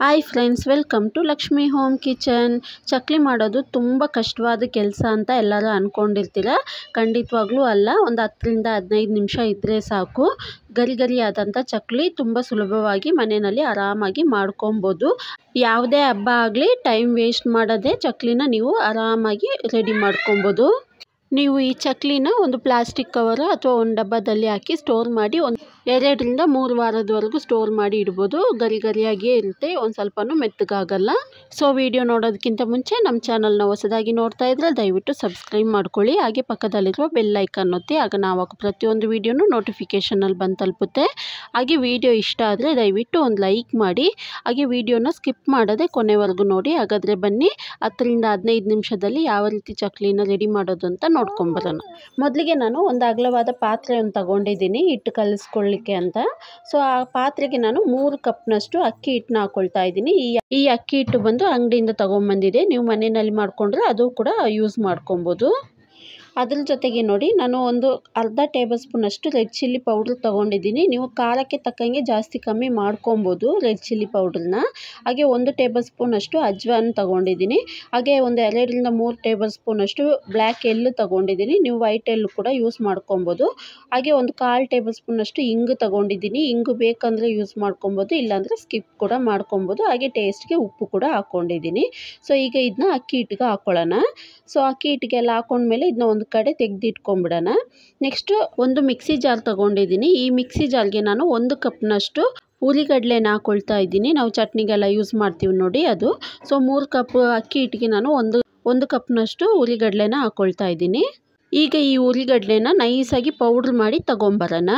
hi friends welcome to Lakshmi home kitchen chakli ಮಾಡೋದು ತುಂಬ ಕಷ್ಟವಾದ ಕೆಲಸ ಅಂತ ಎಲ್ಲರೂ ಅಂದ್ಕೊಂಡಿರ್ತೀರ ಖಂಡಿತವಾಗ್ಲೂ ಅಲ್ಲ ಒಂದು ಹತ್ತರಿಂದ ಹದಿನೈದು ನಿಮಿಷ ಇದ್ದರೆ ಸಾಕು ಗರಿ ಗರಿ ಆದಂಥ ಚಕ್ಲಿ ತುಂಬ ಸುಲಭವಾಗಿ ಮನೆಯಲ್ಲಿ ಆರಾಮಾಗಿ ಮಾಡ್ಕೊಬೋದು ಯಾವುದೇ ಹಬ್ಬ ಆಗಲಿ ಟೈಮ್ ವೇಸ್ಟ್ ಮಾಡದೆ ಚಕ್ಲಿನ ನೀವು ಆರಾಮಾಗಿ ರೆಡಿ ಮಾಡ್ಕೊಬೋದು ನೀವು ಈ ಚಕ್ಲಿನ ಒಂದು ಪ್ಲಾಸ್ಟಿಕ್ ಕವರು ಅಥವಾ ಒಂದು ಡಬ್ಬದಲ್ಲಿ ಹಾಕಿ ಸ್ಟೋರ್ ಮಾಡಿ ಒಂದು ಎರಡರಿಂದ ಮೂರು ವಾರದವರೆಗೂ ಸ್ಟೋರ್ ಮಾಡಿ ಇಡ್ಬೋದು ಗರಿ ಗರಿಯಾಗಿಯೇ ಇರುತ್ತೆ ಒಂದು ಸ್ವಲ್ಪನೂ ಮೆತ್ತಗಾಗಲ್ಲ ಸೊ ವಿಡಿಯೋ ನೋಡೋದಕ್ಕಿಂತ ಮುಂಚೆ ನಮ್ಮ ಚಾನಲ್ನ ಹೊಸದಾಗಿ ನೋಡ್ತಾ ಇದ್ದರೆ ದಯವಿಟ್ಟು ಸಬ್ಸ್ಕ್ರೈಬ್ ಮಾಡ್ಕೊಳ್ಳಿ ಹಾಗೆ ಪಕ್ಕದಲ್ಲಿರುವ ಬೆಲ್ ಐಕನ್ ಒತ್ತಿ ಆಗ ನಾವು ಹಾಕೋ ಪ್ರತಿಯೊಂದು ವೀಡಿಯೋನು ನೋಟಿಫಿಕೇಷನಲ್ಲಿ ಬಂದು ತಲುಪುತ್ತೆ ಹಾಗೆ ವಿಡಿಯೋ ಇಷ್ಟ ಆದರೆ ದಯವಿಟ್ಟು ಒಂದು ಲೈಕ್ ಮಾಡಿ ಹಾಗೆ ವಿಡಿಯೋನ ಸ್ಕಿಪ್ ಮಾಡದೆ ಕೊನೆವರೆಗೂ ನೋಡಿ ಹಾಗಾದರೆ ಬನ್ನಿ ಹತ್ತರಿಂದ ಹದಿನೈದು ನಿಮಿಷದಲ್ಲಿ ಯಾವ ರೀತಿ ಚಕ್ಲಿನ ರೆಡಿ ಮಾಡೋದು ಅಂತ ನೋಡ್ಕೊಂಬರೋಣ ಮೊದಲಿಗೆ ನಾನು ಒಂದು ಅಗಲವಾದ ಪಾತ್ರೆಯನ್ನು ತಗೊಂಡಿದ್ದೀನಿ ಹಿಟ್ಟು ಕಲಿಸ್ಕೊಳ್ಳಿಕ್ಕೆ ಅಂತ ಸೊ ಆ ಪಾತ್ರೆಗೆ ನಾನು ಮೂರು ಕಪ್ನಷ್ಟು ಅಕ್ಕಿ ಹಿಟ್ಟನ್ನ ಹಾಕ್ಕೊಳ್ತಾ ಇದ್ದೀನಿ ಈ ಈ ಅಕ್ಕಿ ಹಿಟ್ಟು ಬಂದು ಅಂಗಡಿಯಿಂದ ತೊಗೊಂಬಂದಿದೆ ನೀವು ಮನೆಯಲ್ಲಿ ಮಾಡಿಕೊಂಡ್ರೆ ಅದು ಕೂಡ ಯೂಸ್ ಮಾಡ್ಕೊಬೋದು ಅದ್ರ ಜೊತೆಗೆ ನೋಡಿ ನಾನು ಒಂದು ಅರ್ಧ ಟೇಬಲ್ ಸ್ಪೂನಷ್ಟು ರೆಡ್ ಚಿಲ್ಲಿ ಪೌಡ್ರ್ ತೊಗೊಂಡಿದ್ದೀನಿ ನೀವು ಖಾರಕ್ಕೆ ತಕ್ಕಂಗೆ ಜಾಸ್ತಿ ಕಮ್ಮಿ ಮಾಡ್ಕೊಬೋದು ರೆಡ್ ಚಿಲ್ಲಿ ಪೌಡ್ರನ್ನ ಹಾಗೆ ಒಂದು ಟೇಬಲ್ ಸ್ಪೂನಷ್ಟು ಅಜ್ವಾನ್ ತೊಗೊಂಡಿದ್ದೀನಿ ಹಾಗೆ ಒಂದು ಎರಡರಿಂದ ಮೂರು ಟೇಬಲ್ ಸ್ಪೂನಷ್ಟು ಬ್ಲ್ಯಾಕ್ ಎಳ್ಳು ತೊಗೊಂಡಿದ್ದೀನಿ ನೀವು ವೈಟ್ ಎಳ್ಳು ಕೂಡ ಯೂಸ್ ಮಾಡ್ಕೊಬೋದು ಹಾಗೆ ಒಂದು ಕಾಲು ಟೇಬಲ್ ಸ್ಪೂನಷ್ಟು ಇಂಗು ತೊಗೊಂಡಿದ್ದೀನಿ ಇಂಗು ಬೇಕಂದರೆ ಯೂಸ್ ಮಾಡ್ಕೊಬೋದು ಇಲ್ಲಾಂದರೆ ಸ್ಕಿಪ್ ಕೂಡ ಮಾಡ್ಕೊಬೋದು ಹಾಗೆ ಟೇಸ್ಟ್ಗೆ ಉಪ್ಪು ಕೂಡ ಹಾಕ್ಕೊಂಡಿದ್ದೀನಿ ಸೊ ಈಗ ಇದನ್ನ ಅಕ್ಕಿ ಹಿಟ್ಟಿಗೆ ಹಾಕ್ಕೊಳ್ಳೋಣ ಸೊ ಅಕ್ಕಿ ಹಿಟ್ಟಿಗೆಲ್ಲ ಹಾಕೊಂಡ್ಮೇಲೆ ಇದನ್ನ ಒಂದು ಕಡೆ ತೆಗೆದಿಟ್ಕೊಂಬಿಡೋಣ ನೆಕ್ಸ್ಟು ಒಂದು ಮಿಕ್ಸಿ ಜಾರ್ ತೊಗೊಂಡಿದ್ದೀನಿ ಈ ಮಿಕ್ಸಿ ಜಾರ್ಗೆ ನಾನು ಒಂದು ಕಪ್ನಷ್ಟು ಉರಿಗಡ್ಲೆನ ಹಾಕ್ಕೊಳ್ತಾ ಇದ್ದೀನಿ ನಾವು ಚಟ್ನಿಗೆಲ್ಲ ಯೂಸ್ ಮಾಡ್ತೀವಿ ನೋಡಿ ಅದು ಸೊ ಮೂರು ಕಪ್ ಅಕ್ಕಿ ಹಿಟ್ಟಿಗೆ ನಾನು ಒಂದು ಒಂದು ಕಪ್ನಷ್ಟು ಉರಿಗಡ್ಲೆನ ಹಾಕ್ಕೊಳ್ತಾ ಇದ್ದೀನಿ ಈಗ ಈ ಉರಿಗಡ್ಲೆನ ನೈಸಾಗಿ ಪೌಡ್ರ್ ಮಾಡಿ ತಗೊಂಬರೋಣ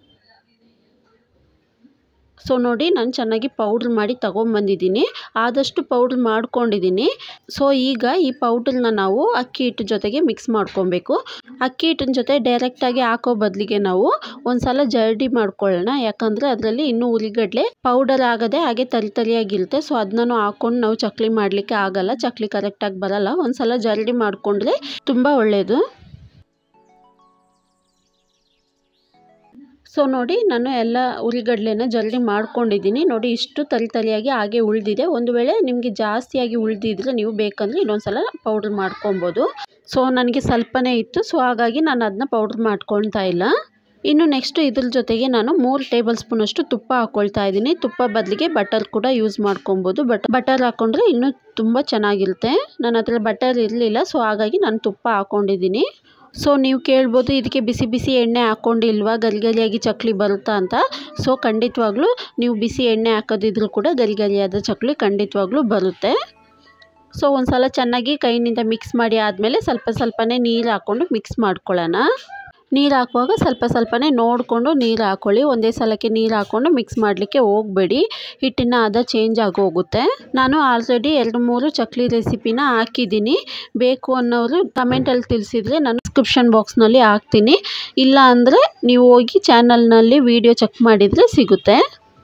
ಸೊ ನೋಡಿ ನಾನು ಚೆನ್ನಾಗಿ ಪೌಡ್ರ್ ಮಾಡಿ ತೊಗೊಂಬಂದಿದ್ದೀನಿ ಆದಷ್ಟು ಪೌಡ್ರ್ ಮಾಡ್ಕೊಂಡಿದ್ದೀನಿ ಸೊ ಈಗ ಈ ಪೌಡ್ರನ್ನ ನಾವು ಅಕ್ಕಿ ಹಿಟ್ಟು ಜೊತೆಗೆ ಮಿಕ್ಸ್ ಮಾಡ್ಕೊಬೇಕು ಅಕ್ಕಿ ಹಿಟ್ಟಿನ ಜೊತೆ ಡೈರೆಕ್ಟಾಗಿ ಹಾಕೋ ಬದಲಿಗೆ ನಾವು ಒಂದು ಸಲ ಜರಡಿ ಮಾಡ್ಕೊಳ್ಳೋಣ ಯಾಕಂದರೆ ಅದರಲ್ಲಿ ಇನ್ನೂ ಉರಿಗಡ್ಲೆ ಪೌಡರ್ ಆಗದೆ ಹಾಗೆ ತರಿ ತರಿಯಾಗಿರುತ್ತೆ ಸೊ ಅದನ್ನು ಹಾಕ್ಕೊಂಡು ನಾವು ಚಕ್ಲಿ ಮಾಡಲಿಕ್ಕೆ ಆಗಲ್ಲ ಚಕ್ಲಿ ಕರೆಕ್ಟಾಗಿ ಬರಲ್ಲ ಒಂದು ಸಲ ಜರಡಿ ಮಾಡಿಕೊಂಡ್ರೆ ತುಂಬ ಒಳ್ಳೆಯದು ಸೊ ನೋಡಿ ನಾನು ಎಲ್ಲ ಉರಿಗಡ್ಲೆನ ಜಲ್ದಿ ಮಾಡ್ಕೊಂಡಿದ್ದೀನಿ ನೋಡಿ ಇಷ್ಟು ತರಿ ತರಿಯಾಗಿ ಹಾಗೆ ಉಳಿದಿದೆ ಒಂದು ವೇಳೆ ನಿಮಗೆ ಜಾಸ್ತಿಯಾಗಿ ಉಳಿದಿದ್ರೆ ನೀವು ಬೇಕಂದರೆ ಇನ್ನೊಂದು ಸಲ ಪೌಡ್ರ್ ಮಾಡ್ಕೊಬೋದು ಸೊ ನನಗೆ ಸ್ವಲ್ಪನೇ ಇತ್ತು ಸೊ ಹಾಗಾಗಿ ನಾನು ಅದನ್ನ ಪೌಡ್ರ್ ಮಾಡ್ಕೊಳ್ತಾ ಇಲ್ಲ ಇನ್ನು ನೆಕ್ಸ್ಟ್ ಇದ್ರ ಜೊತೆಗೆ ನಾನು ಮೂರು ಟೇಬಲ್ ಸ್ಪೂನಷ್ಟು ತುಪ್ಪ ಹಾಕ್ಕೊಳ್ತಾ ಇದ್ದೀನಿ ತುಪ್ಪ ಬದಲಿಗೆ ಬಟರ್ ಕೂಡ ಯೂಸ್ ಮಾಡ್ಕೊಬೋದು ಬಟ್ ಬಟರ್ ಹಾಕ್ಕೊಂಡ್ರೆ ಇನ್ನೂ ತುಂಬ ಚೆನ್ನಾಗಿರುತ್ತೆ ನನ್ನ ಹತ್ರ ಬಟರ್ ಇರಲಿಲ್ಲ ಸೊ ಹಾಗಾಗಿ ನಾನು ತುಪ್ಪ ಹಾಕ್ಕೊಂಡಿದ್ದೀನಿ ಸೊ ನೀವು ಕೇಳ್ಬೋದು ಇದಕ್ಕೆ ಬಿಸಿ ಬಿಸಿ ಎಣ್ಣೆ ಹಾಕ್ಕೊಂಡಿಲ್ವಾ ಗರಿ ಗರಿಯಾಗಿ ಚಕ್ಲಿ ಬರುತ್ತಾ ಅಂತ ಸೊ ಖಂಡಿತವಾಗ್ಲೂ ನೀವು ಬಿಸಿ ಎಣ್ಣೆ ಹಾಕೋದಿದ್ರು ಕೂಡ ಗರಿ ಗರಿಯಾದ ಚಕ್ಲಿ ಖಂಡಿತವಾಗ್ಲೂ ಬರುತ್ತೆ ಸೊ ಒಂದು ಸಲ ಚೆನ್ನಾಗಿ ಕೈನಿಂದ ಮಿಕ್ಸ್ ಮಾಡಿ ಆದಮೇಲೆ ಸ್ವಲ್ಪ ಸ್ವಲ್ಪನೇ ನೀರು ಹಾಕ್ಕೊಂಡು ಮಿಕ್ಸ್ ಮಾಡ್ಕೊಳ್ಳೋಣ ನೀರು ಹಾಕುವಾಗ ಸ್ವಲ್ಪ ಸ್ವಲ್ಪನೇ ನೋಡಿಕೊಂಡು ನೀರು ಹಾಕ್ಕೊಳ್ಳಿ ಒಂದೇ ಸಲಕ್ಕೆ ನೀರು ಹಾಕ್ಕೊಂಡು ಮಿಕ್ಸ್ ಮಾಡಲಿಕ್ಕೆ ಹೋಗಬೇಡಿ ಹಿಟ್ಟಿನ ಅದ ಚೇಂಜ್ ಆಗಿ ಹೋಗುತ್ತೆ ನಾನು ಆಲ್ರೆಡಿ ಎರಡು ಮೂರು ಚಕ್ಲಿ ರೆಸಿಪಿನ ಹಾಕಿದ್ದೀನಿ ಬೇಕು ಅನ್ನೋರು ಕಮೆಂಟಲ್ಲಿ ತಿಳಿಸಿದರೆ ನಾನು ಡಿಸ್ಕ್ರಿಪ್ಷನ್ ಬಾಕ್ಸ್ನಲ್ಲಿ ಹಾಕ್ತೀನಿ ಇಲ್ಲ ಅಂದರೆ ನೀವು ಹೋಗಿ ಚಾನಲ್ನಲ್ಲಿ ವೀಡಿಯೋ ಚೆಕ್ ಮಾಡಿದರೆ ಸಿಗುತ್ತೆ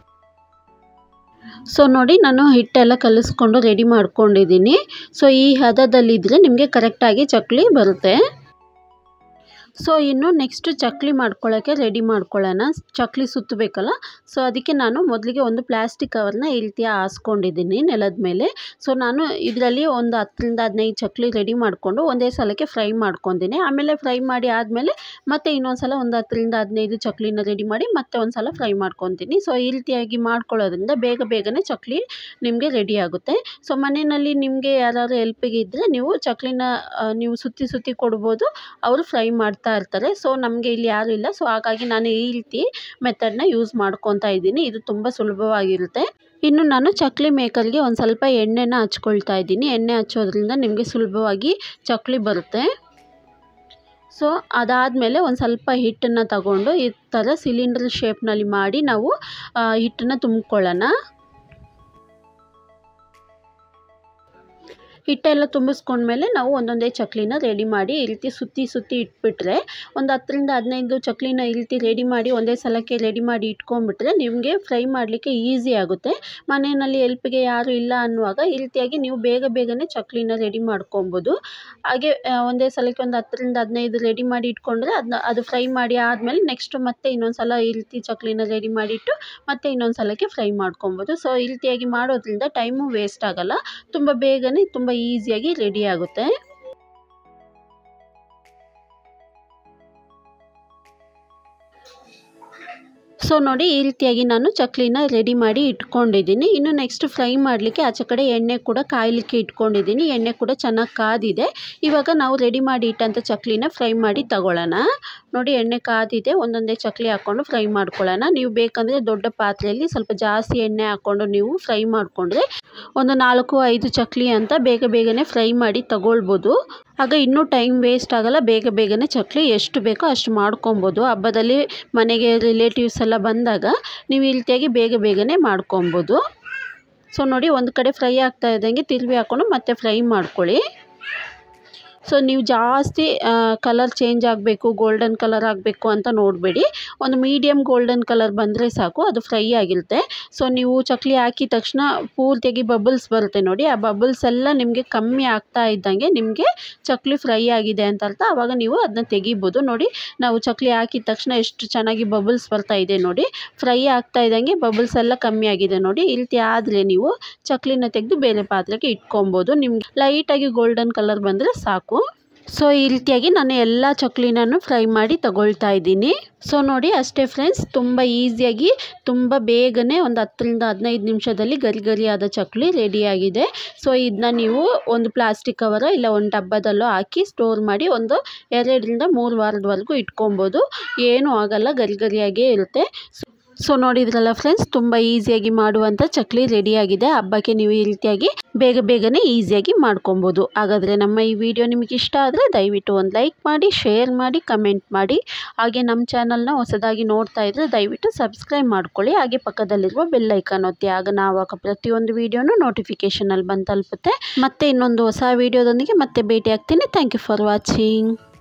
ಸೊ ನೋಡಿ ನಾನು ಹಿಟ್ಟೆಲ್ಲ ಕಲಿಸ್ಕೊಂಡು ರೆಡಿ ಮಾಡ್ಕೊಂಡಿದ್ದೀನಿ ಸೊ ಈ ಹದದಲ್ಲಿದ್ದರೆ ನಿಮಗೆ ಕರೆಕ್ಟಾಗಿ ಚಕ್ಲಿ ಬರುತ್ತೆ ಸೊ ಇನ್ನು ನೆಕ್ಸ್ಟ್ ಚಕ್ಲಿ ಮಾಡ್ಕೊಳ್ಳೋಕ್ಕೆ ರೆಡಿ ಮಾಡ್ಕೊಳ್ಳೋಣ ಚಕ್ಲಿ ಸುತ್ತಬೇಕಲ್ಲ ಸೊ ಅದಕ್ಕೆ ನಾನು ಮೊದಲಿಗೆ ಒಂದು ಪ್ಲಾಸ್ಟಿಕ್ ಕವರ್ನ ಈ ರೀತಿ ಹಾಸ್ಕೊಂಡಿದ್ದೀನಿ ನೆಲದ ಮೇಲೆ ಸೊ ನಾನು ಇದರಲ್ಲಿ ಒಂದು ಹತ್ತರಿಂದ ಹದಿನೈದು ಚಕ್ಲಿ ರೆಡಿ ಮಾಡಿಕೊಂಡು ಒಂದೇ ಸಲಕ್ಕೆ ಫ್ರೈ ಮಾಡ್ಕೊತೀನಿ ಆಮೇಲೆ ಫ್ರೈ ಮಾಡಿ ಆದಮೇಲೆ ಮತ್ತೆ ಇನ್ನೊಂದು ಸಲ ಒಂದು ಹತ್ತರಿಂದ ಹದಿನೈದು ಚಕ್ಲಿನ ರೆಡಿ ಮಾಡಿ ಮತ್ತೆ ಒಂದು ಸಲ ಫ್ರೈ ಮಾಡ್ಕೊತೀನಿ ಸೊ ಈ ರೀತಿಯಾಗಿ ಮಾಡ್ಕೊಳ್ಳೋದ್ರಿಂದ ಬೇಗ ಬೇಗನೆ ಚಕ್ಲಿ ನಿಮಗೆ ರೆಡಿ ಆಗುತ್ತೆ ಸೊ ಮನೆಯಲ್ಲಿ ನಿಮಗೆ ಯಾರಾದ್ರು ಹೆಲ್ಪಿಗೆ ಇದ್ದರೆ ನೀವು ಚಕ್ಲಿನ ನೀವು ಸುತ್ತಿ ಸುತ್ತಿ ಕೊಡ್ಬೋದು ಅವರು ಫ್ರೈ ಮಾಡ್ತಾರೆ ಇರ್ತಾರೆ ಸೊ ನಮಗೆ ಇಲ್ಲಿ ಯಾರೂ ಇಲ್ಲ ಸೊ ಹಾಗಾಗಿ ನಾನು ಈ ರೀತಿ ಮೆಥಡ್ನ ಯೂಸ್ ಮಾಡ್ಕೊತಾ ಇದ್ದೀನಿ ಇದು ತುಂಬ ಸುಲಭವಾಗಿರುತ್ತೆ ಇನ್ನು ನಾನು ಚಕ್ಲಿ ಮೇಕರ್ಗೆ ಒಂದು ಸ್ವಲ್ಪ ಎಣ್ಣೆನ ಹಚ್ಕೊಳ್ತಾ ಇದ್ದೀನಿ ಎಣ್ಣೆ ಹಚ್ಚೋದ್ರಿಂದ ನಿಮಗೆ ಸುಲಭವಾಗಿ ಚಕ್ಲಿ ಬರುತ್ತೆ ಸೊ ಅದಾದಮೇಲೆ ಒಂದು ಸ್ವಲ್ಪ ಹಿಟ್ಟನ್ನು ತಗೊಂಡು ಈ ಥರ ಸಿಲಿಂಡರ್ ಶೇಪ್ನಲ್ಲಿ ಮಾಡಿ ನಾವು ಹಿಟ್ಟನ್ನು ತುಂಬ್ಕೊಳ್ಳೋಣ ಹಿಟ್ಟೆಲ್ಲ ತುಂಬಿಸ್ಕೊಂಡ್ಮೇಲೆ ನಾವು ಒಂದೊಂದೇ ಚಕ್ಲಿನ ರೆಡಿ ಮಾಡಿ ಈ ರೀತಿ ಸುತ್ತಿ ಸುತ್ತಿ ಇಟ್ಬಿಟ್ರೆ ಒಂದು ಹತ್ತರಿಂದ ಹದಿನೈದು ಚಕ್ಲಿನ ಈ ರೀತಿ ರೆಡಿ ಮಾಡಿ ಒಂದೇ ಸಲಕ್ಕೆ ರೆಡಿ ಮಾಡಿ ಇಟ್ಕೊಂಡ್ಬಿಟ್ರೆ ನಿಮಗೆ ಫ್ರೈ ಮಾಡಲಿಕ್ಕೆ ಈಸಿ ಆಗುತ್ತೆ ಮನೆಯಲ್ಲಿ ಎಲ್ಪಿಗೆ ಯಾರು ಇಲ್ಲ ಅನ್ನುವಾಗ ಈ ರೀತಿಯಾಗಿ ನೀವು ಬೇಗ ಬೇಗನೆ ಚಕ್ಲಿನ ರೆಡಿ ಮಾಡ್ಕೊಬೋದು ಹಾಗೆ ಒಂದೇ ಸಲಕ್ಕೆ ಒಂದು ಹತ್ತರಿಂದ ಹದಿನೈದು ರೆಡಿ ಮಾಡಿ ಇಟ್ಕೊಂಡ್ರೆ ಅದನ್ನ ಅದು ಫ್ರೈ ಮಾಡಿ ಆದಮೇಲೆ ನೆಕ್ಸ್ಟ್ ಮತ್ತೆ ಇನ್ನೊಂದು ಸಲ ಈ ರೀತಿ ಚಕ್ಲಿನ ರೆಡಿ ಮಾಡಿಟ್ಟು ಮತ್ತೆ ಇನ್ನೊಂದು ಸಲಕ್ಕೆ ಫ್ರೈ ಮಾಡ್ಕೊಬೋದು ಸೊ ಈ ರೀತಿಯಾಗಿ ಮಾಡೋದ್ರಿಂದ ಟೈಮು ವೇಸ್ಟ್ ಆಗೋಲ್ಲ ತುಂಬ ಬೇಗನೆ ತುಂಬ ಈಸಿಯಾಗಿ ರೆಡಿ ಆಗುತ್ತೆ ಸೊ ನೋಡಿ ಈ ರೀತಿಯಾಗಿ ನಾನು ಚಕ್ಲಿನ ರೆಡಿ ಮಾಡಿ ಇಟ್ಕೊಂಡಿದ್ದೀನಿ ಇನ್ನು ನೆಕ್ಸ್ಟ್ ಫ್ರೈ ಮಾಡಲಿಕ್ಕೆ ಆಚೆ ಕಡೆ ಎಣ್ಣೆ ಕೂಡ ಕಾಯಲಿಕ್ಕೆ ಇಟ್ಕೊಂಡಿದ್ದೀನಿ ಎಣ್ಣೆ ಕೂಡ ಚೆನ್ನಾಗಿ ಕಾದಿದೆ ಇವಾಗ ನಾವು ರೆಡಿ ಮಾಡಿ ಇಟ್ಟಂಥ ಚಕ್ಲಿನ ಫ್ರೈ ಮಾಡಿ ತಗೊಳ್ಳೋಣ ನೋಡಿ ಎಣ್ಣೆ ಕಾದಿದೆ ಒಂದೊಂದೇ ಚಕ್ಲಿ ಹಾಕ್ಕೊಂಡು ಫ್ರೈ ಮಾಡ್ಕೊಳ್ಳೋಣ ನೀವು ಬೇಕಂದರೆ ದೊಡ್ಡ ಪಾತ್ರೆಯಲ್ಲಿ ಸ್ವಲ್ಪ ಜಾಸ್ತಿ ಎಣ್ಣೆ ಹಾಕ್ಕೊಂಡು ನೀವು ಫ್ರೈ ಮಾಡಿಕೊಂಡ್ರೆ ಒಂದು ನಾಲ್ಕು ಐದು ಚಕ್ಲಿ ಅಂತ ಬೇಗ ಬೇಗನೆ ಫ್ರೈ ಮಾಡಿ ತಗೊಳ್ಬೋದು ಆಗ ಇನ್ನೂ ಟೈಮ್ ವೇಸ್ಟ್ ಆಗೋಲ್ಲ ಬೇಗ ಬೇಗನೆ ಚಕ್ಲಿ ಎಷ್ಟು ಬೇಕೋ ಅಷ್ಟು ಮಾಡ್ಕೊಬೋದು ಹಬ್ಬದಲ್ಲಿ ಮನೆಗೆ ರಿಲೇಟಿವ್ಸ್ ಎಲ್ಲ ಬಂದಾಗ ನೀವು ಈ ರೀತಿಯಾಗಿ ಬೇಗ ಬೇಗನೆ ಮಾಡ್ಕೊಬೋದು ಸೊ ನೋಡಿ ಒಂದು ಕಡೆ ಫ್ರೈ ಆಗ್ತಾ ಇದ್ದಂಗೆ ತಿರುವಿ ಹಾಕ್ಕೊಂಡು ಮತ್ತೆ ಫ್ರೈ ಮಾಡ್ಕೊಳ್ಳಿ ಸೊ ನೀವು ಜಾಸ್ತಿ ಕಲರ್ ಚೇಂಜ್ ಆಗಬೇಕು ಗೋಲ್ಡನ್ ಕಲರ್ ಆಗಬೇಕು ಅಂತ ನೋಡಬೇಡಿ ಒಂದು ಮೀಡಿಯಮ್ ಗೋಲ್ಡನ್ ಕಲರ್ ಬಂದರೆ ಸಾಕು ಅದು ಫ್ರೈ ಆಗಿರುತ್ತೆ ಸೊ ನೀವು ಚಕ್ಲಿ ಹಾಕಿದ ತಕ್ಷಣ ಪೂರ್ತಿಯಾಗಿ ಬಬಲ್ಸ್ ಬರುತ್ತೆ ನೋಡಿ ಆ ಬಬಲ್ಸ್ ಎಲ್ಲ ನಿಮಗೆ ಕಮ್ಮಿ ಆಗ್ತಾ ಇದ್ದಂಗೆ ನಿಮಗೆ ಚಕ್ಲಿ ಫ್ರೈ ಆಗಿದೆ ಅಂತ ಅರ್ಥ ಆವಾಗ ನೀವು ಅದನ್ನ ತೆಗಿಬೋದು ನೋಡಿ ನಾವು ಚಕ್ಲಿ ಹಾಕಿದ ತಕ್ಷಣ ಎಷ್ಟು ಚೆನ್ನಾಗಿ ಬಬಲ್ಸ್ ಬರ್ತಾ ಇದೆ ನೋಡಿ ಫ್ರೈ ಆಗ್ತಾ ಇದ್ದಂಗೆ ಬಬಲ್ಸ್ ಎಲ್ಲ ಕಮ್ಮಿ ಆಗಿದೆ ನೋಡಿ ಈ ರೀತಿ ಆದರೆ ನೀವು ಚಕ್ಲಿನ ತೆಗೆದು ಬೇರೆ ಪಾತ್ರೆಗೆ ಇಟ್ಕೊಬೋದು ನಿಮ್ಗೆ ಲೈಟಾಗಿ ಗೋಲ್ಡನ್ ಕಲರ್ ಬಂದರೆ ಸಾಕು ಸೊ ಈ ರೀತಿಯಾಗಿ ನಾನು ಎಲ್ಲ ಚಕ್ಲಿನೂ ಫ್ರೈ ಮಾಡಿ ತಗೊಳ್ತಾ ಇದ್ದೀನಿ ಸೊ ನೋಡಿ ಅಷ್ಟೇ ಫ್ರೆಂಡ್ಸ್ ತುಂಬ ಈಸಿಯಾಗಿ ತುಂಬ ಬೇಗನೆ ಒಂದು ಹತ್ತರಿಂದ ಹದಿನೈದು ನಿಮಿಷದಲ್ಲಿ ಗರಿ ಗರಿಯಾದ ಚಕ್ಲಿ ರೆಡಿಯಾಗಿದೆ ಸೊ ಇದನ್ನ ನೀವು ಒಂದು ಪ್ಲಾಸ್ಟಿಕ್ ಕವರ ಇಲ್ಲ ಒಂದು ಡಬ್ಬದಲ್ಲೋ ಹಾಕಿ ಸ್ಟೋರ್ ಮಾಡಿ ಒಂದು ಎರಡರಿಂದ ಮೂರು ವಾರದವರೆಗೂ ಇಟ್ಕೊಬೋದು ಏನೂ ಆಗಲ್ಲ ಗರಿ ಗರಿಯಾಗೇ ಇರುತ್ತೆ ಸೊ ನೋಡಿದ್ರಲ್ಲ ಫ್ರೆಂಡ್ಸ್ ತುಂಬ ಈಸಿಯಾಗಿ ಮಾಡುವಂಥ ಚಕ್ಲಿ ರೆಡಿಯಾಗಿದೆ ಹಬ್ಬಕ್ಕೆ ನೀವು ಈ ರೀತಿಯಾಗಿ ಬೇಗ ಬೇಗನೆ ಈಸಿಯಾಗಿ ಮಾಡ್ಕೊಬೋದು ಹಾಗಾದರೆ ನಮ್ಮ ಈ ವಿಡಿಯೋ ನಿಮಗೆ ಇಷ್ಟ ಆದರೆ ದಯವಿಟ್ಟು ಒಂದು ಲೈಕ್ ಮಾಡಿ ಶೇರ್ ಮಾಡಿ ಕಮೆಂಟ್ ಮಾಡಿ ಹಾಗೆ ನಮ್ಮ ಚಾನಲ್ನ ಹೊಸದಾಗಿ ನೋಡ್ತಾ ಇದ್ದರೆ ದಯವಿಟ್ಟು ಸಬ್ಸ್ಕ್ರೈಬ್ ಮಾಡ್ಕೊಳ್ಳಿ ಹಾಗೆ ಪಕ್ಕದಲ್ಲಿರುವ ಬೆಲ್ ಐಕಾನ್ ಒತ್ತಿ ಆಗ ನಾವು ಹಾಕೋ ಪ್ರತಿಯೊಂದು ವೀಡಿಯೋನು ನೋಟಿಫಿಕೇಷನಲ್ಲಿ ಬಂದು ತಲುಪುತ್ತೆ ಮತ್ತೆ ಇನ್ನೊಂದು ಹೊಸ ವೀಡಿಯೋದೊಂದಿಗೆ ಮತ್ತೆ ಭೇಟಿ ಆಗ್ತೀನಿ ಥ್ಯಾಂಕ್ ಯು ಫಾರ್ ವಾಚಿಂಗ್